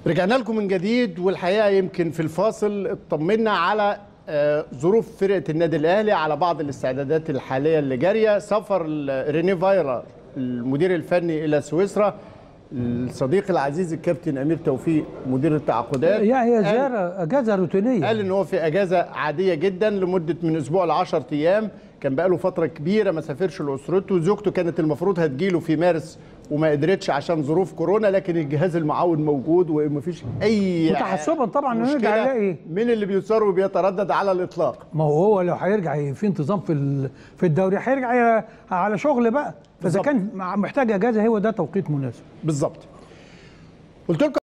رجعنا لكم من جديد والحقيقه يمكن في الفاصل اطمنا على آه، ظروف فرقه النادي الاهلي على بعض الاستعدادات الحاليه اللي جاريه سفر ال- ريني فايرا المدير الفني الى سويسرا الصديق العزيز الكابتن امير توفيق مدير التعاقدات يعني هي قال- زياره اجازه روتينيه قال ان هو في اجازه عاديه جدا لمده من اسبوع ل 10 ايام كان بقاله فتره كبيره ما سافرش لاسرته زوجته كانت المفروض هتجيله في مارس وما قدرتش عشان ظروف كورونا لكن الجهاز المعاون موجود ومفيش اي وتحسباً طبعاً إنه يرجع مشكلة يلاقي- من اللي بيصر وبيتردد على الاطلاق ما هو هو لو هيرجع في انتظام في ال- في الدوري هيرجع على شغل بقى فاذا بالظبط. كان محتاج اجازه هو ده توقيت مناسب بالظبط قلت لكم